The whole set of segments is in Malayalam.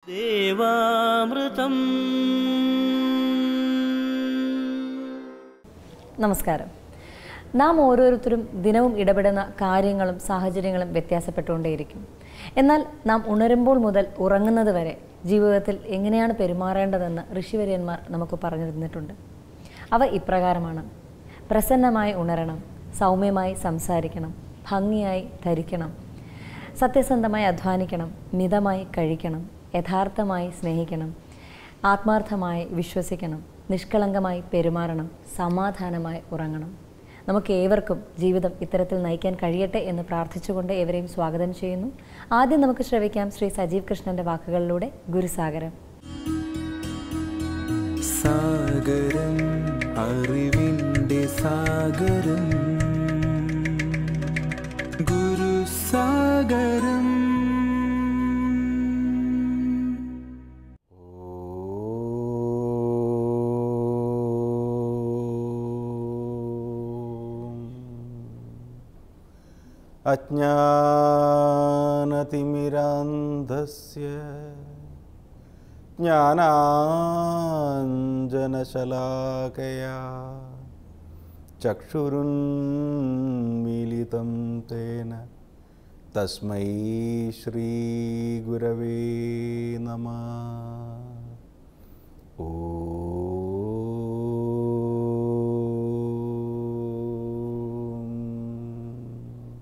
ദേവാമൃതം നമസ്കാരം നാം ഓരോരുത്തരും ദിനവും ഇടപെടുന്ന കാര്യങ്ങളും സാഹചര്യങ്ങളും വ്യത്യാസപ്പെട്ടുകൊണ്ടേയിരിക്കും എന്നാൽ നാം ഉണരുമ്പോൾ മുതൽ ഉറങ്ങുന്നത് വരെ ജീവിതത്തിൽ എങ്ങനെയാണ് പെരുമാറേണ്ടതെന്ന് ഋഷിവര്യന്മാർ നമുക്ക് പറഞ്ഞു തന്നിട്ടുണ്ട് അവ ഇപ്രകാരമാണ് പ്രസന്നമായി ഉണരണം സൗമ്യമായി സംസാരിക്കണം ഭംഗിയായി ധരിക്കണം സത്യസന്ധമായി അധ്വാനിക്കണം മിതമായി കഴിക്കണം യഥാർത്ഥമായി സ്നേഹിക്കണം ആത്മാർത്ഥമായി വിശ്വസിക്കണം നിഷ്കളങ്കമായി പെരുമാറണം സമാധാനമായി ഉറങ്ങണം നമുക്ക് ഏവർക്കും ജീവിതം ഇത്തരത്തിൽ നയിക്കാൻ കഴിയട്ടെ എന്ന് പ്രാർത്ഥിച്ചുകൊണ്ട് ഏവരെയും സ്വാഗതം ചെയ്യുന്നു ആദ്യം നമുക്ക് ശ്രവിക്കാം ശ്രീ സജീവ് കൃഷ്ണന്റെ വാക്കുകളിലൂടെ ഗുരുസാഗരം സാഗരം അറിവിൻ്റെ സാഗരം ഗുരുസാഗരം अज्ञानतिमिरान्धस्य ज्ञानाञ्जनशलाकया चक्षुरुन्मीलितं तेन तस्मै श्रीगुरवे नमः ॐ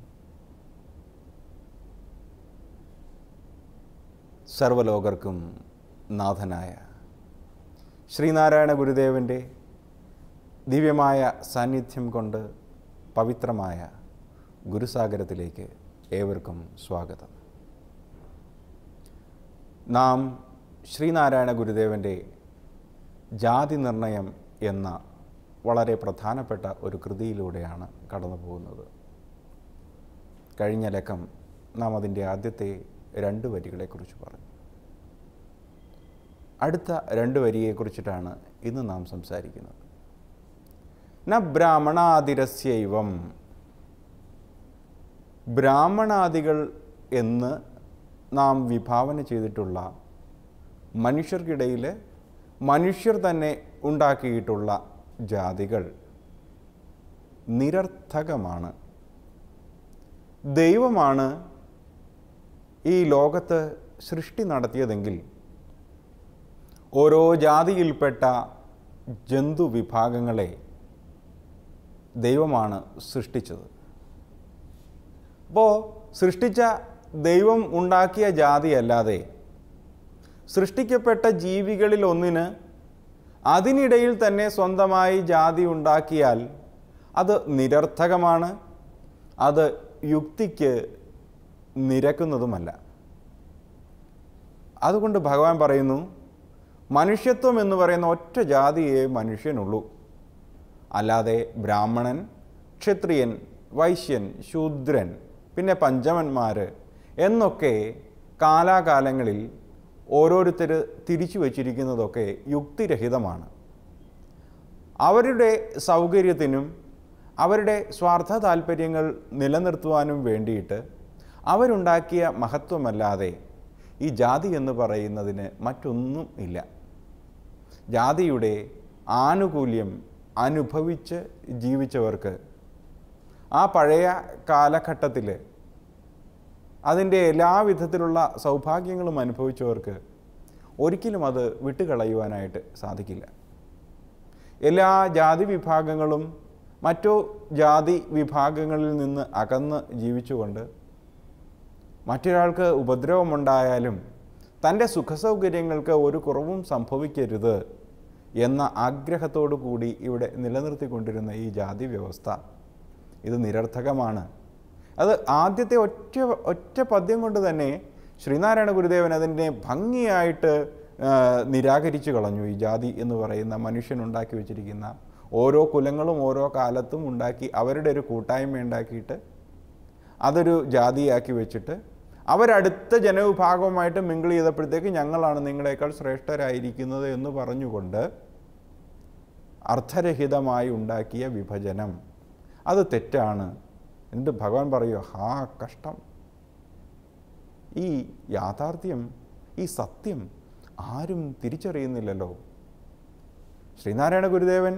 സർവലോകർക്കും നാഥനായ ശ്രീനാരായണ ഗുരുദേവൻ്റെ ദിവ്യമായ സാന്നിധ്യം കൊണ്ട് പവിത്രമായ ഗുരുസാഗരത്തിലേക്ക് ഏവർക്കും സ്വാഗതം നാം ശ്രീനാരായണ ഗുരുദേവൻ്റെ ജാതി നിർണയം എന്ന വളരെ പ്രധാനപ്പെട്ട ഒരു കൃതിയിലൂടെയാണ് കടന്നു പോകുന്നത് കഴിഞ്ഞ ലക്കം നാം അതിൻ്റെ ആദ്യത്തെ രണ്ട് വരികളെക്കുറിച്ച് പറഞ്ഞു അടുത്ത രണ്ട് വരിയെക്കുറിച്ചിട്ടാണ് ഇന്ന് നാം സംസാരിക്കുന്നത് ന ബ്രാഹ്മണാതിരസ്യൈവം ബ്രാഹ്മണാദികൾ എന്ന് നാം വിഭാവന ചെയ്തിട്ടുള്ള മനുഷ്യർക്കിടയിൽ മനുഷ്യർ തന്നെ ഉണ്ടാക്കിയിട്ടുള്ള ജാതികൾ നിരർത്ഥകമാണ് ദൈവമാണ് ഈ ലോകത്ത് സൃഷ്ടി നടത്തിയതെങ്കിൽ ഓരോ ജാതിയിൽപ്പെട്ട ജന്തു വിഭാഗങ്ങളെ ദൈവമാണ് സൃഷ്ടിച്ചത് അപ്പോൾ സൃഷ്ടിച്ച ദൈവം ഉണ്ടാക്കിയ ജാതിയല്ലാതെ സൃഷ്ടിക്കപ്പെട്ട ജീവികളിൽ ഒന്നിന് അതിനിടയിൽ തന്നെ സ്വന്തമായി ജാതി ഉണ്ടാക്കിയാൽ അത് നിരർത്ഥകമാണ് അത് യുക്തിക്ക് നിരക്കുന്നതുമല്ല അതുകൊണ്ട് ഭഗവാൻ പറയുന്നു മനുഷ്യത്വം എന്ന് പറയുന്ന ഒറ്റ ജാതിയെ മനുഷ്യനുള്ളൂ അല്ലാതെ ബ്രാഹ്മണൻ ക്ഷത്രിയൻ വൈശ്യൻ ശൂദ്രൻ പിന്നെ പഞ്ചമന്മാർ എന്നൊക്കെ കാലാകാലങ്ങളിൽ ഓരോരുത്തർ തിരിച്ചു വച്ചിരിക്കുന്നതൊക്കെ യുക്തിരഹിതമാണ് അവരുടെ സൗകര്യത്തിനും അവരുടെ സ്വാർത്ഥ താല്പര്യങ്ങൾ നിലനിർത്തുവാനും വേണ്ടിയിട്ട് അവരുണ്ടാക്കിയ മഹത്വമല്ലാതെ ഈ ജാതി എന്ന് പറയുന്നതിന് മറ്റൊന്നും ഇല്ല ജാതിയുടെ ആനുകൂല്യം അനുഭവിച്ച് ജീവിച്ചവർക്ക് ആ പഴയ കാലഘട്ടത്തിൽ അതിൻ്റെ എല്ലാവിധത്തിലുള്ള സൗഭാഗ്യങ്ങളും അനുഭവിച്ചവർക്ക് ഒരിക്കലും അത് വിട്ടുകളയുവാനായിട്ട് സാധിക്കില്ല എല്ലാ ജാതി വിഭാഗങ്ങളും മറ്റു ജാതി വിഭാഗങ്ങളിൽ നിന്ന് അകന്ന് ജീവിച്ചുകൊണ്ട് മറ്റൊരാൾക്ക് ഉപദ്രവമുണ്ടായാലും തൻ്റെ സുഖസൗകര്യങ്ങൾക്ക് ഒരു കുറവും സംഭവിക്കരുത് എന്ന ആഗ്രഹത്തോടു കൂടി ഇവിടെ നിലനിർത്തിക്കൊണ്ടിരുന്ന ഈ ജാതി വ്യവസ്ഥ ഇത് നിരർത്ഥകമാണ് അത് ആദ്യത്തെ ഒറ്റ ഒറ്റ പദ്യം കൊണ്ട് തന്നെ ശ്രീനാരായണ ഗുരുദേവൻ അതിനെ ഭംഗിയായിട്ട് ആ, നിരാകരിച്ചു കളഞ്ഞു ഈ ജാതി എന്ന് പറയുന്ന മനുഷ്യനുണ്ടാക്കി വെച്ചിരിക്കുന്ന ഓരോ കുലങ്ങളും ഓരോ കാലത്തും ഉണ്ടാക്കി അവരുടെ ഒരു കൂട്ടായ്മ ഉണ്ടാക്കിയിട്ട് അതൊരു ജാതിയാക്കി വെച്ചിട്ട് അവരടുത്ത ജനവിഭാഗവുമായിട്ട് മിങ്കിൾ ചെയ്തപ്പോഴത്തേക്ക് ഞങ്ങളാണ് നിങ്ങളെക്കാൾ ശ്രേഷ്ഠരായിരിക്കുന്നത് എന്ന് പറഞ്ഞുകൊണ്ട് അർത്ഥരഹിതമായി ഉണ്ടാക്കിയ വിഭജനം അത് തെറ്റാണ് എന്നിട്ട് ഭഗവാൻ പറയുക ഹാ കഷ്ടം ഈ യാഥാർത്ഥ്യം ഈ സത്യം ആരും തിരിച്ചറിയുന്നില്ലല്ലോ ശ്രീനാരായണ ഗുരുദേവൻ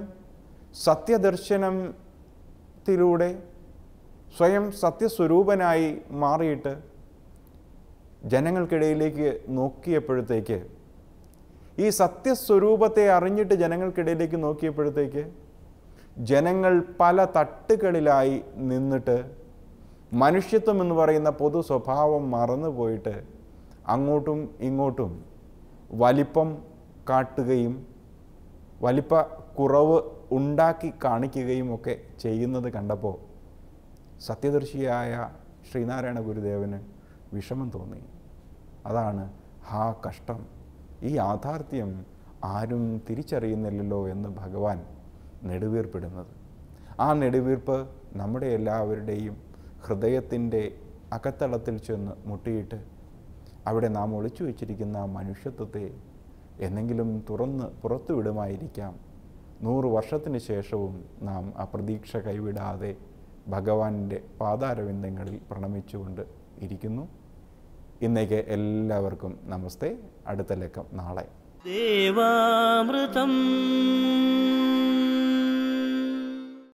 സത്യദർശനത്തിലൂടെ സ്വയം സത്യസ്വരൂപനായി മാറിയിട്ട് ജനങ്ങൾക്കിടയിലേക്ക് നോക്കിയപ്പോഴത്തേക്ക് ഈ സത്യസ്വരൂപത്തെ അറിഞ്ഞിട്ട് ജനങ്ങൾക്കിടയിലേക്ക് നോക്കിയപ്പോഴത്തേക്ക് ജനങ്ങൾ പല തട്ടുകളിലായി നിന്നിട്ട് മനുഷ്യത്വം എന്ന് പറയുന്ന പൊതു സ്വഭാവം മറന്നുപോയിട്ട് അങ്ങോട്ടും ഇങ്ങോട്ടും വലിപ്പം കാട്ടുകയും വലിപ്പ കുറവ് ഉണ്ടാക്കി കാണിക്കുകയും ഒക്കെ ചെയ്യുന്നത് കണ്ടപ്പോൾ സത്യദർശിയായ ശ്രീനാരായണ ഗുരുദേവന് വിഷമം തോന്നി അതാണ് ഹാ കഷ്ടം ഈ യാഥാർത്ഥ്യം ആരും തിരിച്ചറിയുന്നില്ലല്ലോ എന്ന് ഭഗവാൻ നെടുവീർപ്പിടുന്നത് ആ നെടുവീർപ്പ് നമ്മുടെ എല്ലാവരുടെയും ഹൃദയത്തിൻ്റെ അകത്തളത്തിൽ ചെന്ന് മുട്ടിയിട്ട് അവിടെ നാം ഒളിച്ചു വച്ചിരിക്കുന്ന ആ മനുഷ്യത്വത്തെ എന്നെങ്കിലും തുറന്ന് പുറത്തു വിടുമായിരിക്കാം നൂറ് വർഷത്തിന് ശേഷവും നാം ആ പ്രതീക്ഷ കൈവിടാതെ ഭഗവാന്റെ പാതാരവിന്ദങ്ങളിൽ പ്രണമിച്ചുകൊണ്ട് ഇരിക്കുന്നു ഇന്നേക്ക് എല്ലാവർക്കും നമസ്തേ അടുത്ത ലക്കം നാളെ देवामृतम्